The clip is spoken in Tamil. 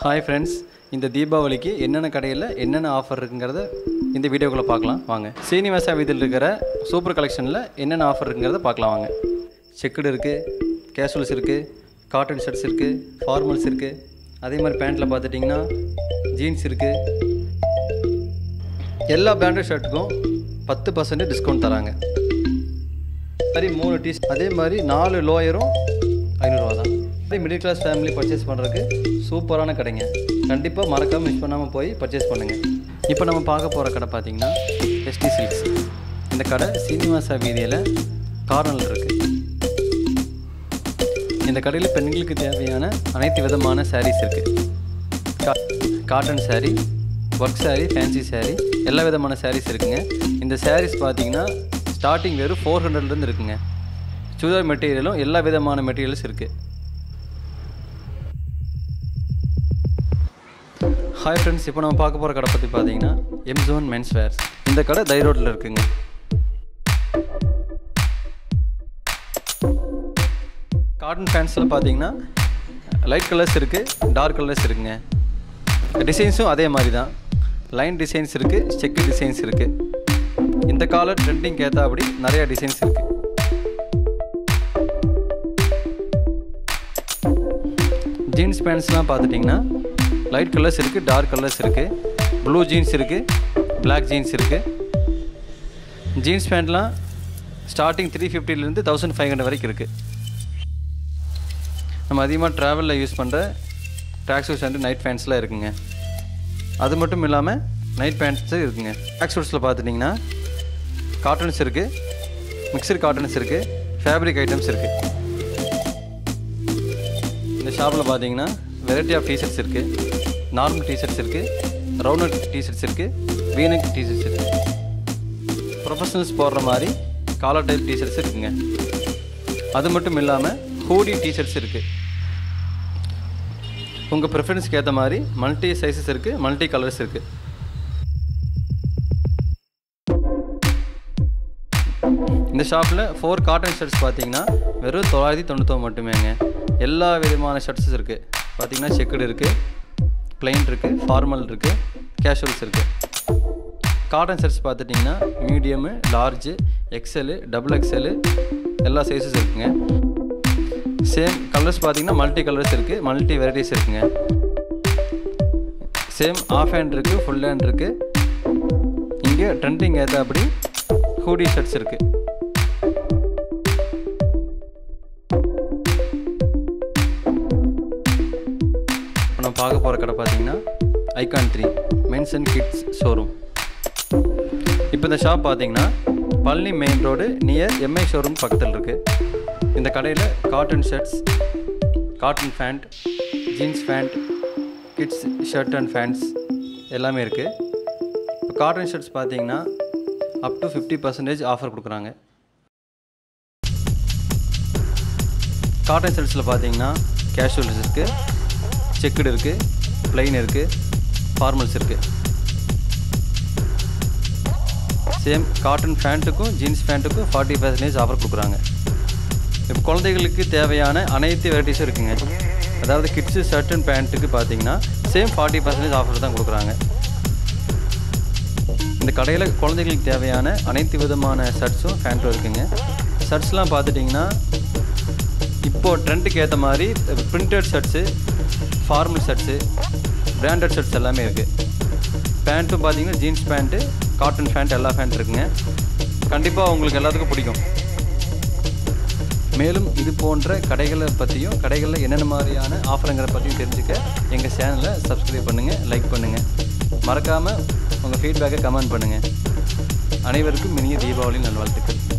ஹாய் ஃப்ரெண்ட்ஸ் இந்த தீபாவளிக்கு என்னென்ன கடையில் என்னென்ன ஆஃபர் இருக்குங்கிறத இந்த வீடியோக்குள்ளே பார்க்கலாம் வாங்க சீனிவாசா வீதியில் இருக்கிற சூப்பர் கலெக்ஷனில் என்னென்ன ஆஃபர் இருக்குங்கிறத பார்க்கலாம் வாங்க செக்குடு இருக்குது கேஷுவல்ஸ் இருக்குது காட்டன் ஷர்ட்ஸ் இருக்குது ஃபார்மல்ஸ் இருக்குது அதே மாதிரி பேண்ட்டில் பார்த்துட்டிங்கன்னா ஜீன்ஸ் இருக்குது எல்லா பிராண்டட் ஷர்ட்டுக்கும் பத்து பர்சன்ட் டிஸ்கவுண்ட் தராங்க மாதிரி மூணு டீ அதே மாதிரி நாலு லோயரும் ஐநூறுரூவா தான் அதே மிடில் கிளாஸ் ஃபேமிலி பர்ச்சேஸ் பண்ணுறதுக்கு சூப்பரான கடைங்க கண்டிப்பாக மறக்காமல் மிஸ் பண்ணாமல் போய் பர்ச்சேஸ் பண்ணுங்கள் இப்போ நம்ம பார்க்க போகிற கடை பார்த்தீங்கன்னா எஸ்டி சில்க்ஸ் இந்த கடை சீனிவாசா வீதியில் கார்னரில் இருக்குது இந்த கடையில் பெண்களுக்கு தேவையான அனைத்து விதமான sarees இருக்குது கா cotton saree work saree fancy saree எல்லா விதமான sarees இருக்குங்க இந்த sarees பார்த்தீங்கன்னா ஸ்டார்டிங் வெறும் ஃபோர் ஹண்ட்ரட்லேருந்து இருக்குங்க சுடிதார் மெட்டீரியலும் எல்லா விதமான மெட்டீரியல்ஸ் இருக்குது ஹாய் ஃப்ரெண்ட்ஸ் இப்போ நம்ம பார்க்க போகிற கடை பற்றி பார்த்தீங்கன்னா எம்ஜோன் மென்ஸ் வேர்ஸ் இந்த கடை தை ரோட்டில் இருக்குங்க காட்டன் பேண்ட்ஸில் பார்த்தீங்கன்னா லைட் கலர்ஸ் இருக்குது டார்க் கலர்ஸ் இருக்குங்க டிசைன்ஸும் அதே மாதிரி தான் லைன் டிசைன்ஸ் இருக்குது செக்கு டிசைன்ஸ் இருக்குது இந்த கால ட்ரெண்டிங் ஏற்றாப்படி நிறையா டிசைன்ஸ் இருக்குது ஜீன்ஸ் பேண்ட்ஸ்லாம் பார்த்துட்டிங்கன்னா லைட் கலர்ஸ் இருக்குது டார்க் கலர்ஸ் இருக்குது ப்ளூ ஜீன்ஸ் இருக்குது பிளாக் ஜீன்ஸ் இருக்குது ஜீன்ஸ் பேண்ட்லாம் ஸ்டார்டிங் த்ரீ ஃபிஃப்டிலேருந்து தௌசண்ட் ஃபைவ் ஹண்ட்ரட் வரைக்கும் இருக்குது நம்ம அதிகமாக ட்ராவலில் யூஸ் பண்ணுற ட்ராக் சூட்ஸ் அண்ட் நைட் பேண்ட்ஸ்லாம் இருக்குங்க அது மட்டும் இல்லாமல் நைட் பேண்ட்ஸும் இருக்குங்க ட்ராக் சூட்ஸில் பார்த்துட்டிங்கன்னா காட்டன்ஸ் இருக்குது மிக்சர் காட்டன்ஸ் இருக்குது ஃபேப்ரிக் ஐட்டம்ஸ் இருக்குது இந்த ஷாப்பில் பார்த்தீங்கன்னா வெரைட்டி ஆஃப் டிஷர்ட்ஸ் இருக்குது நார்மல் டிஷர்ட்ஸ் இருக்குது ரவுண்ட் டிஷர்ட்ஸ் இருக்குது வீனக் டிஷர்ட்ஸ் இருக்குது ப்ரொஃபஷனல்ஸ் போடுற மாதிரி காலர் டைப் டிஷர்ட்ஸ் இருக்குங்க அது மட்டும் இல்லாமல் ஹூடி டிஷர்ட்ஸ் இருக்குது உங்கள் ப்ரிஃபரன்ஸ்க்கு ஏற்ற மாதிரி மல்டி சைஸஸ் இருக்குது மல்டி கலர்ஸ் இருக்குது இந்த ஷாப்பில் ஃபோர் காட்டன் ஷர்ட்ஸ் பார்த்தீங்கன்னா வெறும் தொள்ளாயிரத்தி தொண்ணூத்தொம்பது மட்டுமேங்க எல்லா விதமான ஷர்ட்ஸஸ் இருக்குது பார்த்தீங்கன்னா செக்குடு இருக்குது பிளைன் இருக்குது ஃபார்மல் இருக்குது கேஷுவல்ஸ் இருக்குது காட்டன் ஷர்ட்ஸ் பார்த்துட்டிங்கன்னா medium large XL double XL எல்லா சைஸஸ் இருக்குங்க சேம் கலர்ஸ் பார்த்தீங்கன்னா மல்டி கலர்ஸ் இருக்குது மல்டி வெரைட்டிஸ் இருக்குங்க சேம் ஆஃப் ஹேண்ட் இருக்குது ஃபுல் ஹேண்ட் இருக்குது இங்கே ட்ரெண்டிங் ஏற்றாப்படி ஹூடி ஷர்ட்ஸ் இருக்குது இப்போ நம்ம பார்க்க போகிற கடை பார்த்தீங்கன்னா icon three men's and kids showroom இப்போ இந்த ஷாப் பார்த்தீங்கன்னா Palani main road near MI showroom பக்கத்தில் இருக்குது இந்த கடையில் cotton shirts cotton pant jeans pant kids shirt and pants எல்லாமே இருக்குது இப்போ காட்டன் ஷர்ட்ஸ் பார்த்தீங்கன்னா up to fifty percentage offer கொடுக்குறாங்க காட்டன் ஷர்ட்ஸில் பார்த்தீங்கன்னா கேஷுவல்ஸ் இருக்குது செக்குடு இருக்குது ப்ளைன் இருக்குது ஃபார்மல்ஸ் இருக்குது சேம் காட்டன் ஃபேண்ட்டுக்கும் ஜீன்ஸ் ஃபேண்ட்டுக்கும் ஃபார்ட்டி பர்சன்டேஜ் ஆஃபர் கொடுக்குறாங்க இப்போ குழந்தைகளுக்கு தேவையான அனைத்து வெரைட்டிஸும் இருக்குங்க அதாவது கிட்ஸு ஷர்ட் அண்ட் பேண்ட்டுக்கு பார்த்தீங்கன்னா சேம் ஃபார்ட்டி பர்சன்டேஜ் ஆஃபர் தான் கொடுக்குறாங்க இந்த கடையில் குழந்தைகளுக்கு தேவையான அனைத்து விதமான ஷர்ட்ஸும் ஃபேண்ட்டும் இருக்குங்க ஷர்ட்ஸ்லாம் பார்த்துட்டிங்கன்னா இப்போது ட்ரெண்டுக்கு ஏற்ற மாதிரி printed shirts formal shirts branded shirts எல்லாமே இருக்குது பேண்ட்டும் பார்த்தீங்கன்னா ஜீன்ஸ் பேண்ட்டு காட்டன் பேண்ட் எல்லா பேண்ட் இருக்குங்க கண்டிப்பாக உங்களுக்கு எல்லாத்துக்கும் பிடிக்கும் மேலும் இது போன்ற கடைகளை பற்றியும் கடைகளில் என்னென்ன மாதிரியான ஆஃபருங்கிற பற்றியும் தெரிஞ்சுக்க எங்கள் சேனலை சப்ஸ்கிரைப் பண்ணுங்கள் லைக் பண்ணுங்கள் மறக்காமல் உங்கள் ஃபீட்பேக்கை கமெண்ட் பண்ணுங்கள் அனைவருக்கும் இனிய தீபாவளி நல்வாழ்த்துக்கள்